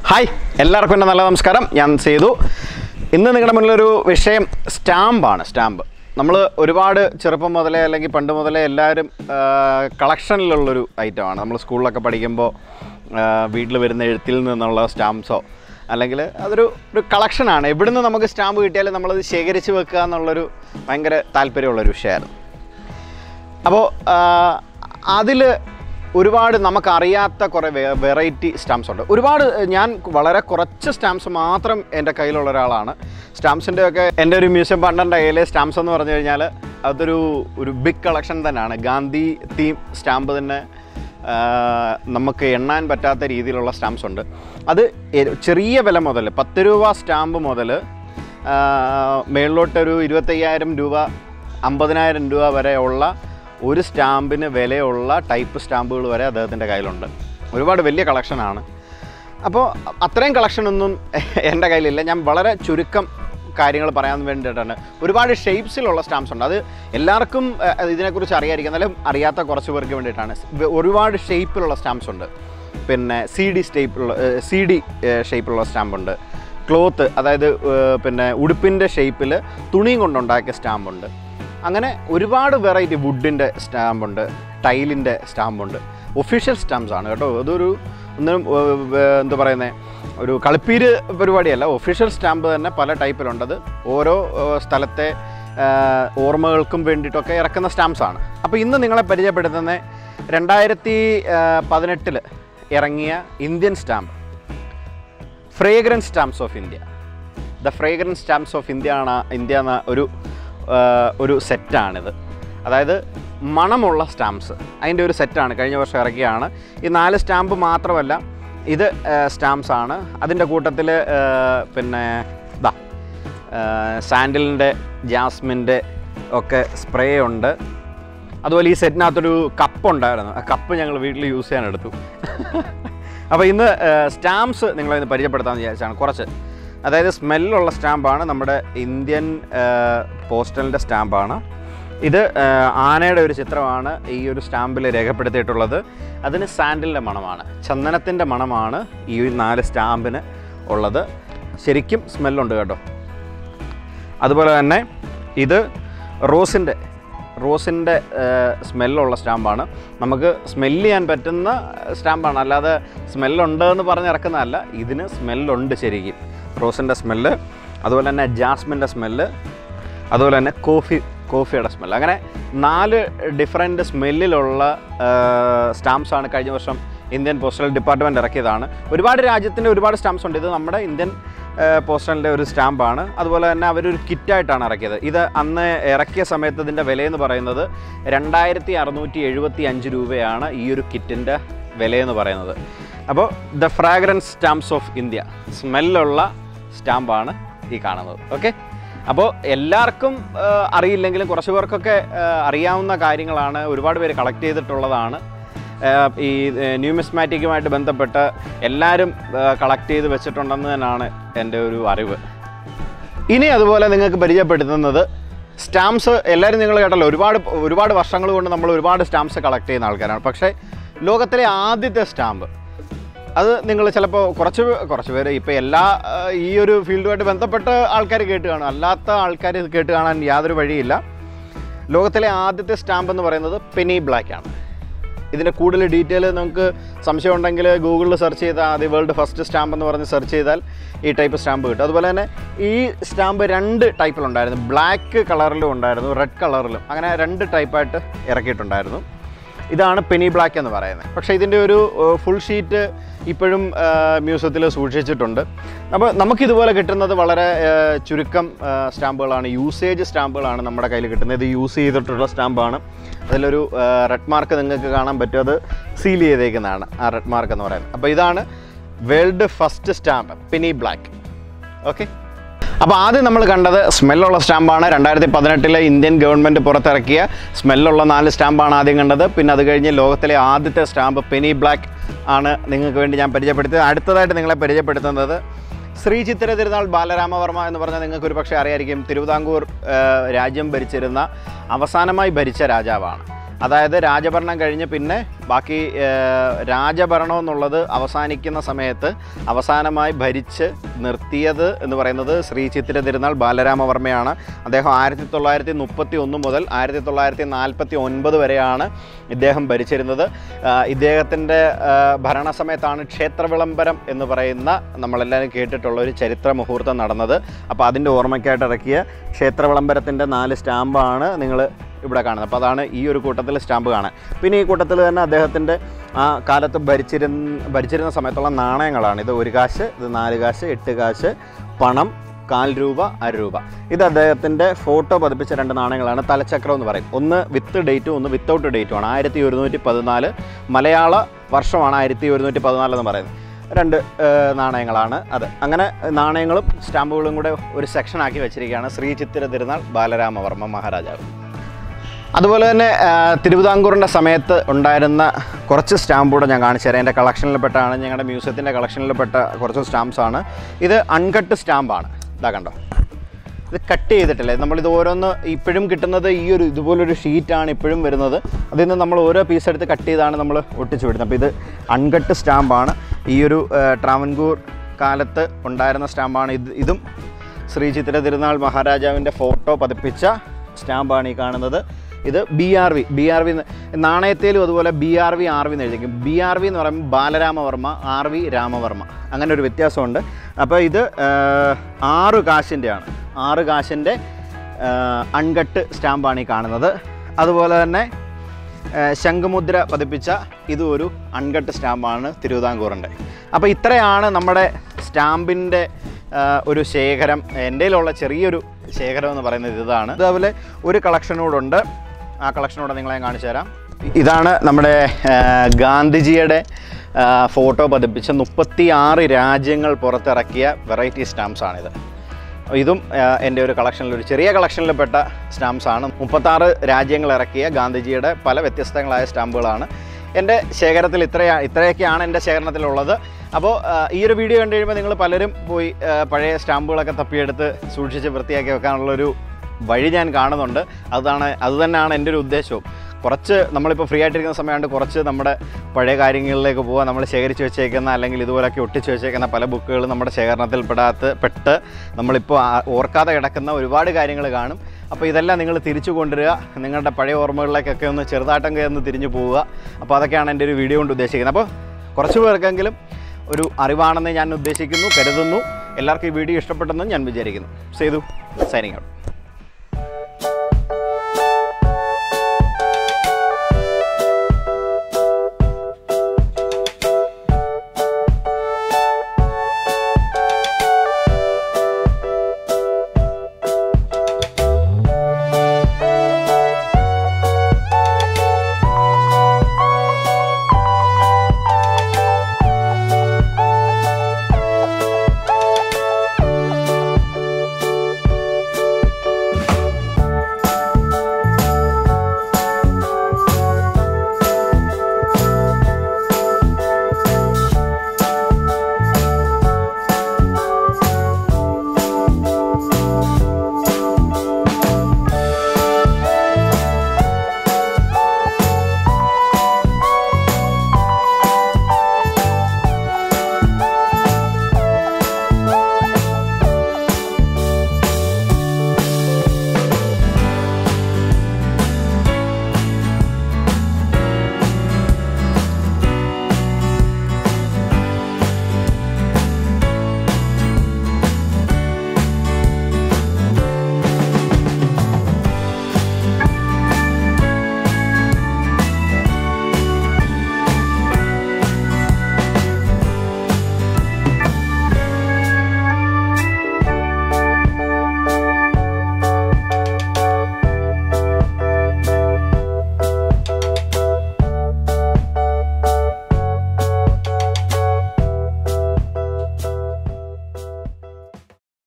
hi എല്ലാവർക്കും എൻ്റെ നല്ല നമസ്കാരം ഞാൻ സേതു ഇന്ന് നിങ്ങളുടെ മുന്നിലൊരു വിഷയം സ്റ്റാമ്പാണ് സ്റ്റാമ്പ് നമ്മൾ ഒരുപാട് ചെറുപ്പം മുതലേ അല്ലെങ്കിൽ പണ്ട് മുതലേ എല്ലാവരും കളക്ഷനിലുള്ളൊരു ഐറ്റമാണ് നമ്മൾ സ്കൂളിലൊക്കെ പഠിക്കുമ്പോൾ വീട്ടിൽ വരുന്ന എഴുത്തിൽ നിന്നുള്ള സ്റ്റാമ്പ്സോ അല്ലെങ്കിൽ അതൊരു ഒരു കളക്ഷനാണ് എവിടുന്ന് നമുക്ക് സ്റ്റാമ്പ് കിട്ടിയാലും നമ്മളത് ശേഖരിച്ച് വെക്കുക എന്നുള്ളൊരു ഭയങ്കര താല്പര്യമുള്ളൊരു വിഷയമായിരുന്നു അപ്പോൾ അതിൽ ഒരുപാട് നമുക്കറിയാത്ത കുറേ വെറൈറ്റി സ്റ്റാമ്പ്സ് ഉണ്ട് ഒരുപാട് ഞാൻ വളരെ കുറച്ച് സ്റ്റാമ്പ്സ് മാത്രം എൻ്റെ കയ്യിലുള്ള ഒരാളാണ് സ്റ്റാമ്പ്സിൻ്റെ ഒക്കെ എൻ്റെ ഒരു മ്യൂസിയം പണ്ടൻ്റെ കയ്യിലെ സ്റ്റാമ്പ്സ് എന്ന് പറഞ്ഞു കഴിഞ്ഞാൽ അതൊരു ഒരു ബിഗ് കളക്ഷൻ തന്നെയാണ് ഗാന്ധി തീം സ്റ്റാമ്പ് തന്നെ ആ, നമുക്ക് എണ്ണാൻ പറ്റാത്ത രീതിയിലുള്ള സ്റ്റാമ്പ്സ് ഉണ്ട് അത് എ- ചെറിയ വില മുതൽ പത്ത് രൂപ സ്റ്റാമ്പ് മുതൽ മേളിലോട്ടൊരു ഇരുപത്തയ്യായിരം രൂപ അമ്പതിനായിരം രൂപ വരെ ഉള്ള ഒരു സ്റ്റാമ്പിന് വിലയുള്ള ടൈപ്പ് സ്റ്റാമ്പുകൾ വരെ അദ്ദേഹത്തിൻ്റെ കയ്യിലുണ്ട് ഒരുപാട് വലിയ കളക്ഷനാണ് അപ്പോൾ അത്രയും കളക്ഷനൊന്നും എൻ്റെ കയ്യിലില്ല ഞാൻ വളരെ ചുരുക്കം കാര്യങ്ങൾ പറയാൻ വേണ്ടിയിട്ടാണ് ഒരുപാട് ഷേപ്സിലുള്ള സ്റ്റാമ്പ്സ് ഉണ്ട് അത് എല്ലാവർക്കും ഏഹ്, ഇതിനെക്കുറിച്ച് അറിയാതിരിക്കും എന്നാലും അറിയാത്ത കുറച്ച് പേർക്ക് വേണ്ടിയിട്ടാണ് വ- ഒരുപാട് ഷേപ്പിലുള്ള സ്റ്റാമ്പ്സ് ഉണ്ട് പിന്നെ സി ഡി സ്റ്റേപ്പിലുള്ള സി ഡി ഷേപ്പിലുള്ള സ്റ്റാമ്പുണ്ട് ക്ലോത്ത് അതായത് ഏഹ്, പിന്നെ ഉടുപ്പിൻ്റെ ഷേപ്പിൽ തുണിയും കൊണ്ടുണ്ടാക്കിയ സ്റ്റാമ്പുണ്ട് അങ്ങനെ ഒരുപാട് വെറൈറ്റി വുഡിൻ്റെ സ്റ്റാമ്പുണ്ട് ടൈലിൻ്റെ സ്റ്റാമ്പുണ്ട് ഒഫീഷ്യൽ സ്റ്റാമ്പ്സ് ആണ് കേട്ടോ അതൊരു ഒന്നും ഏഹ്, ഏഹ്, എന്താ പറയുന്നത് ഒരു കളിപ്പീര് പരിപാടിയല്ല ഒഫീഷ്യൽ സ്റ്റാമ്പ് തന്നെ പല ടൈപ്പിലുണ്ടത് ഓരോ ഏഹ്, സ്ഥലത്തെ ഏഹ്, ഓർമ്മകൾക്കും വേണ്ടിയിട്ടൊക്കെ ഇറക്കുന്ന സ്റ്റാമ്പ്സ് ആണ് അപ്പോൾ ഇന്ന് നിങ്ങളെ പരിചയപ്പെടുത്തുന്ന രണ്ടായിരത്തി പതിനെട്ടിൽ ഇറങ്ങിയ Indian stamp fragrance stamps of India the fragrance stamps of India ആണ് ഇന്ത്യ എന്ന ഒരു ആ, ഒരു സെറ്റാണിത് അതായത് മണമുള്ള സ്റ്റാമ്പ്സ് അതിൻ്റെ ഒരു സെറ്റാണ് കഴിഞ്ഞ വർഷം ഇറക്കിയാണ് ഈ നാല് സ്റ്റാമ്പ് മാത്രമല്ല ഇത് സ്റ്റാമ്പ്സ് ആണ് അതിൻ്റെ കൂട്ടത്തിൽ പിന്നെ ഇതാ സാൻഡിലിൻ്റെ ജാസ്മിൻ്റെ ഒക്കെ സ്പ്രേ ഉണ്ട് അതുപോലെ ഈ സെറ്റിനകത്തൊരു കപ്പ് ഉണ്ടായിരുന്നു ആ കപ്പ് ഞങ്ങൾ വീട്ടിൽ യൂസ് ചെയ്യാൻ എടുത്തു അപ്പോൾ ഇന്ന് സ്റ്റാമ്പ്സ് നിങ്ങളെ ഇന്ന് പരിചയപ്പെടുത്താമെന്ന് വിചാരിച്ചാണ് കുറച്ച് അതായത് സ്മെല്ലുള്ള സ്റ്റാമ്പാണ് നമ്മുടെ ഇന്ത്യൻ പോസ്റ്റലിൻ്റെ സ്റ്റാമ്പാണ് ഇത് ആ, ആനയുടെ ഒരു ചിത്രമാണ് ഈ ഒരു സ്റ്റാമ്പിൽ രേഖപ്പെടുത്തിയിട്ടുള്ളത് അതിന് സാൻഡിലിൻ്റെ മണമാണ് ചന്ദനത്തിൻ്റെ മണമാണ് ഈ ഒരു നാല് സ്റ്റാമ്പിന് ഉള്ളത് ശരിക്കും സ്മെല്ലുണ്ട് കേട്ടോ അതുപോലെ തന്നെ ഇത് റോസിൻ്റെ റോസിൻ്റെ സ്മെല്ലുള്ള സ്റ്റാമ്പാണ് നമുക്ക് സ്മെല്ല് ചെയ്യാൻ പറ്റുന്ന സ്റ്റാമ്പാണ് അല്ലാതെ സ്മെല്ലുണ്ട് എന്ന് പറഞ്ഞ് ഇറക്കുന്നതല്ല ഇതിന് സ്മെല്ലുണ്ട് ശരിക്കും റോസിൻ്റെ സ്മെല്ല് അതുപോലെ തന്നെ ജാസ്മിൻ്റെ സ്മെല്ല് അതുപോലെ തന്നെ കോഫി കോഫിയുടെ സ്മെല്ല് അങ്ങനെ നാല് ഡിഫറെൻറ്റ് സ്മെല്ലിലുള്ള സ്റ്റാമ്പ്സാണ് കഴിഞ്ഞ വർഷം ഇന്ത്യൻ പോസ്റ്റൽ ഡിപ്പാർട്ട്മെൻറ്റ് ഇറക്കിയതാണ് ഒരുപാട് രാജ്യത്തിൻ്റെ ഒരുപാട് സ്റ്റാമ്പ്സ് ഉണ്ട് ഇത് നമ്മുടെ ഇന്ത്യൻ പോസ്റ്റലിൻ്റെ ഒരു സ്റ്റാമ്പാണ് അതുപോലെ തന്നെ അവരൊരു കിറ്റായിട്ടാണ് ഇറക്കിയത് ഇത് അന്ന് ഇറക്കിയ സമയത്ത് ഇതിൻ്റെ വിലയെന്ന് പറയുന്നത് രണ്ടായിരത്തി അറുന്നൂറ്റി എഴുപത്തി അഞ്ച് രൂപയാണ് ഈ ഒരു കിറ്റിൻ്റെ വിലയെന്ന് പറയുന്നത് അപ്പോൾ the fragrance stamps of India സ്മെല്ലുള്ള സ്റ്റാമ്പാണ് ഈ കാണുന്നത് ഓക്കെ അപ്പോൾ എല്ലാവർക്കും ആ, അറിയില്ലെങ്കിലും കുറച്ച് പേർക്കൊക്കെ ആ, അറിയാവുന്ന കാര്യങ്ങളാണ് ഒരുപാട് പേര് കളക്ട് ചെയ്തിട്ടുള്ളതാണ് ആ, ഈ ന്യൂമിസ്മാറ്റിക്കുമായിട്ട് ബന്ധപ്പെട്ട് എല്ലാവരും കളക്ട് ചെയ്ത് വെച്ചിട്ടുണ്ടെന്ന് തന്നെയാണ് എൻ്റെ ഒരു അറിവ് ഇനി അതുപോലെ നിങ്ങൾക്ക് പരിചയപ്പെടുത്തുന്നത് സ്റ്റാമ്പ്സ് എല്ലാവരും നിങ്ങൾ കേട്ടല്ലോ ഒരുപാട് ഒരുപാട് വർഷങ്ങൾ കൊണ്ട് നമ്മൾ ഒരുപാട് സ്റ്റാമ്പ്സ് കളക്ട് ചെയ്യുന്ന ആൾക്കാരാണ് പക്ഷേ ലോകത്തിലെ ആദ്യത്തെ സ്റ്റാമ്പ് അത് നിങ്ങൾ ചിലപ്പോൾ കുറച്ച് പേ- കുറച്ച് പേര് ഇപ്പോൾ എല്ലാ ആ, ഈ ഒരു ഫീൽഡുമായിട്ട് ബന്ധപ്പെട്ട ആൾക്കാർ കേട്ട് കാണും അല്ലാത്ത ആൾക്കാർ ഇത് കേട്ട് കാണാൻ യാതൊരു വഴിയില്ല ലോകത്തിലെ ആദ്യത്തെ സ്റ്റാമ്പ് എന്ന് പറയുന്നത് പെനി ബ്ലാക്ക് ആണ് ഇതിൻ്റെ കൂടുതൽ ഡീറ്റെയിൽ നിങ്ങൾക്ക് സംശയം ഉണ്ടെങ്കിൽ ഗൂഗിളിൽ സെർച്ച് ചെയ്താൽ ആദ്യം വേൾഡ് ഫസ്റ്റ് സ്റ്റാമ്പ് എന്ന് പറഞ്ഞ് സെർച്ച് ചെയ്താൽ ഈ ടൈപ്പ് സ്റ്റാമ്പ് കിട്ടും അതുപോലെ തന്നെ ഈ സ്റ്റാമ്പ് രണ്ട് ടൈപ്പിലുണ്ടായിരുന്നു ബ്ലാക്ക് കളറിലും ഉണ്ടായിരുന്നു റെഡ് കളറിലും അങ്ങനെ രണ്ട് ടൈപ്പായിട്ട് ഇറക്കിയിട്ടുണ്ടായിരുന്നു ഇതാണ് പെനി ബ്ലാക്ക് എന്ന് പറയുന്നത് പക്ഷേ ഇതിൻ്റെ ഒരു ഫുൾ ഷീറ്റ് ഇപ്പോഴും മ്യൂസിയത്തിൽ സൂക്ഷിച്ചിട്ടുണ്ട് അപ്പോൾ നമുക്കിതുപോലെ കിട്ടുന്നത് വളരെ ആ, ചുരുക്കം ആ, സ്റ്റാമ്പുകളാണ് യൂസേജ് സ്റ്റാമ്പുകളാണ് നമ്മുടെ കയ്യിൽ കിട്ടുന്നത് ഇത് യൂസ് ചെയ്തിട്ടുള്ള സ്റ്റാമ്പാണ് അതിലൊരു റെഡ് മാർക്ക് നിങ്ങൾക്ക് കാണാൻ പറ്റും അത് സീൽ ചെയ്തേക്കുന്നതാണ് ആ റെഡ് മാർക്ക് എന്ന് പറയുന്നത് അപ്പോൾ ഇതാണ് world first stamp penny black okay അപ്പോൾ ആദ്യം നമ്മൾ കണ്ടത് സ്മെല്ലുള്ള സ്റ്റാമ്പാണ് രണ്ടായിരത്തി പതിനെട്ടിലെ ഇന്ത്യൻ ഗവൺമെൻറ് പുറത്തിറക്കിയ സ്മെല്ലുള്ള നാല് സ്റ്റാമ്പാണ് ആദ്യം കണ്ടത് പിന്നെ അത് കഴിഞ്ഞ് ലോകത്തിലെ ആദ്യത്തെ സ്റ്റാമ്പ് പെനി ബ്ലാക്ക് ആണ് നിങ്ങൾക്ക് വേണ്ടി ഞാൻ പരിചയപ്പെടുത്തിയത് അടുത്തതായിട്ട് നിങ്ങളെ പരിചയപ്പെടുത്തുന്നത് ശ്രീ ചിത്തിര തിരുനാൾ ബാലരാമവർമ്മ എന്ന് പറഞ്ഞാൽ നിങ്ങൾക്ക് ഒരു പക്ഷേ അറിയായിരിക്കും തിരുവിതാംകൂർ ആ, രാജ്യം ഭരിച്ചിരുന്ന അവസാനമായി ഭരിച്ച രാജാവാണ് അതായത് രാജഭരണം കഴിഞ്ഞ് പിന്നെ ബാക്കി ഏഹ്, രാജഭരണം എന്നുള്ളത് അവസാനിക്കുന്ന സമയത്ത് അവസാനമായി ഭരിച്ച് നിർത്തിയത് എന്ന് പറയുന്നത് ശ്രീ ചിത്തിര തിരുനാൾ ബാലരാമവർമ്മയാണ് അദ്ദേഹം ആയിരത്തി തൊള്ളായിരത്തി മുപ്പത്തി ഒന്ന് മുതൽ ആയിരത്തി തൊള്ളായിരത്തി നാൽപ്പത്തി ഒൻപത് വരെയാണ് ഇദ്ദേഹം ഭരിച്ചിരുന്നത് ആഹ് ഇദ്ദേഹത്തിൻ്റെ ആഹ് ഭരണസമയത്താണ് ക്ഷേത്ര വിളംബരം എന്ന് പറയുന്ന നമ്മളെല്ലാവരും കേട്ടിട്ടുള്ള ഒരു ചരിത്ര മുഹൂർത്തം നടന്നത് അപ്പോൾ അതിൻ്റെ ഓർമ്മയ്ക്കായിട്ട് ഇറക്കിയ ക്ഷേത്ര വിളംബരത്തിൻ്റെ നാല് സ്റ്റാമ്പാണ് നിങ്ങൾ ഇവിടെ കാണുന്നത് അപ്പോൾ അതാണ് ഈ ഒരു കൂട്ടത്തിൽ സ്റ്റാമ്പ് കാണാൻ പിന്നെ ഈ കൂട്ടത്തിൽ തന്നെ അദ്ദേഹത്തിൻ്റെ ആ കാലത്ത് ഭരിച്ചിരുന്ന ഭരിച്ചിരുന്ന സമയത്തുള്ള നാണയങ്ങളാണ് ഇത് ഒരു കാശ് ഇത് നാല് കാശ് എട്ട് കാശ് പണം കാൽ രൂപ അര രൂപ ഇത് അദ്ദേഹത്തിൻ്റെ ഫോട്ടോ പതിപ്പിച്ച രണ്ട് നാണയങ്ങളാണ് തലച്ചക്രം എന്ന് പറയും ഒന്ന് വിത്ത് ഡേറ്റും ഒന്ന് വിത്തൗട്ട് ഡേറ്റും ആണ് ആയിരത്തി ഒരുന്നൂറ്റി പതിനാല് മലയാള വർഷമാണ് ആയിരത്തി ഒരുന്നൂറ്റി പതിനാല് എന്ന് പറയുന്നത് രണ്ട് ഏഹ്, നാണയങ്ങളാണ് അത് അങ്ങനെ നാണയങ്ങളും സ്റ്റാമ്പുകളും കൂടെ ഒരു സെക്ഷനാക്കി വെച്ചിരിക്കുകയാണ് ശ്രീ ചിത്തിര തിരുനാൾ ബാലരാമവർമ്മ മഹാരാജാവ് അതുപോലെ തന്നെ ആ, തിരുവിതാംകൂറിൻ്റെ സമയത്ത് ഉണ്ടായിരുന്ന കുറച്ച് സ്റ്റാമ്പ് കൂടെ ഞാൻ കാണിച്ചു തരാം എൻ്റെ കളക്ഷനിൽപ്പെട്ടാണ് ഞങ്ങളുടെ മ്യൂസിയത്തിൻ്റെ കളക്ഷനിൽപ്പെട്ട കുറച്ച് സ്റ്റാമ്പ്സ് ആണ് ഇത് അൺകട്ട് സ്റ്റാമ്പാണ് ഇതാ കണ്ടോ ഇത് കട്ട് ചെയ്തിട്ടില്ലേ നമ്മളിത് ഓരോന്ന് ഇപ്പോഴും കിട്ടുന്നത് ഈ ഒരു ഇതുപോലൊരു ഷീറ്റാണ് ഇപ്പോഴും വരുന്നത് അതിൽ നിന്ന് നമ്മൾ ഓരോ പീസ് എടുത്ത് കട്ട് ചെയ്താണ് നമ്മൾ ഒട്ടിച്ചു വിടുന്നത് അപ്പോൾ ഇത് അൺകട്ട് സ്റ്റാമ്പാണ് ഈ ഒരു ആ, ട്രാവൻകൂർ കാലത്ത് ഉണ്ടായിരുന്ന സ്റ്റാമ്പാണ് ഇത് ഇതും ശ്രീ ചിത്ര തിരുനാൾ മഹാരാജാവിൻ്റെ ഫോട്ടോ പതിപ്പിച്ച സ്റ്റാമ്പാണ് ഈ കാണുന്നത് ഇത് B R V B R V നാണയത്തിലും അതുപോലെ B R V R V എന്ന് എഴുതിക്കും ബി ആർ വി എന്ന് പറയുമ്പോൾ ബാലരാമവർമ്മ ആർ വി രാമവർമ്മ അങ്ങനെ ഒരു വ്യത്യാസമുണ്ട് അപ്പോൾ ഇത് ആ, ആറ് കാശിൻ്റെയാണ് ആറ് കാശിൻ്റെ അൺകട്ട് സ്റ്റാമ്പാണ് ഈ കാണുന്നത് അതുപോലെ തന്നെ ആ, ശംഖുമുദ്ര പതിപ്പിച്ച ഇതും ഒരു അൺകട്ട് സ്റ്റാമ്പാണ് തിരുവിതാംകൂറിൻ്റെ അപ്പോൾ ഇത്രയാണ് നമ്മുടെ സ്റ്റാമ്പിൻ്റെ ആ, ഒരു ശേഖരം എൻ്റെ കയ്യിലുള്ള ചെറിയൊരു ശേഖരം എന്ന് പറയുന്നത് ഇതാണ് അതുപോലെ ഒരു കളക്ഷനോടുണ്ട് ആ കളക്ഷനോട് നിങ്ങളെ ഞാൻ കാണിച്ചു തരാം ഇതാണ് നമ്മുടെ ആ, ഗാന്ധിജിയുടെ ആ, ഫോട്ടോ പതിപ്പിച്ച മുപ്പത്തി ആറ് രാജ്യങ്ങൾ പുറത്തിറക്കിയ വെറൈറ്റി സ്റ്റാമ്പ്സാണിത് ഇതും ആ, എൻ്റെ ഒരു കളക്ഷനിൽ ഒരു ചെറിയ കളക്ഷനിൽപ്പെട്ട സ്റ്റാമ്പ്സ് ആണ് മുപ്പത്താറ് രാജ്യങ്ങൾ ഇറക്കിയ ഗാന്ധിജിയുടെ പല വ്യത്യസ്തങ്ങളായ സ്റ്റാമ്പുകളാണ് എൻ്റെ ശേഖരത്തിൽ ഇത്രയാ ഇത്രയൊക്കെയാണ് എൻ്റെ ശേഖരണത്തിലുള്ളത് അപ്പോൾ ആ, ഈ ഒരു വീഡിയോ കണ്ടു കഴിയുമ്പോൾ നിങ്ങൾ പലരും പോയി ആ, പഴയ സ്റ്റാമ്പുകളൊക്കെ തപ്പിയെടുത്ത് സൂക്ഷിച്ച് വൃത്തിയാക്കി വെക്കാനുള്ളൊരു വഴി ഞാൻ കാണുന്നുണ്ട് അതാണ് അതുതന്നെയാണ് എൻ്റെ ഒരു ഉദ്ദേശവും കുറച്ച് നമ്മളിപ്പോൾ ഫ്രീ ആയിട്ടിരിക്കുന്ന സമയമായിട്ട് കുറച്ച് നമ്മുടെ പഴയ കാര്യങ്ങളിലേക്ക് പോകാൻ നമ്മൾ ശേഖരിച്ച് വെച്ചേക്കുന്ന അല്ലെങ്കിൽ ഇതുപോലൊക്കെ ഒട്ടിച്ച് വെച്ചേക്കുന്ന പല ബുക്കുകൾ നമ്മുടെ ശേഖരണത്തിൽ പെടാത്ത പെട്ട് നമ്മളിപ്പോൾ ആ- ഓർക്കാതെ കിടക്കുന്ന ഒരുപാട് കാര്യങ്ങൾ കാണും അപ്പോൾ ഇതെല്ലാം നിങ്ങൾ തിരിച്ചു കൊണ്ടുവരിക നിങ്ങളുടെ പഴയ ഓർമ്മകളിലേക്കൊക്കെ ഒന്ന് ചെറുതായിട്ടൊക്കെ ഒന്ന് തിരിഞ്ഞു പോവുക അപ്പോൾ അതൊക്കെയാണ് എൻ്റെ ഒരു വീഡിയോ കൊണ്ട് ഉദ്ദേശിക്കുന്നത് അപ്പോൾ കുറച്ച് പേർക്കെങ്കിലും ഒരു അറിവാണെന്ന് ഞാൻ ഉദ്ദേശിക്കുന്നു കരുതുന്നു എല്ലാവർക്കും ഈ വീഡിയോ ഇഷ്ടപ്പെട്ടെന്നും ഞാൻ വിചാരിക്കുന്നു സേതു സൈനിങ് ഔട്ട്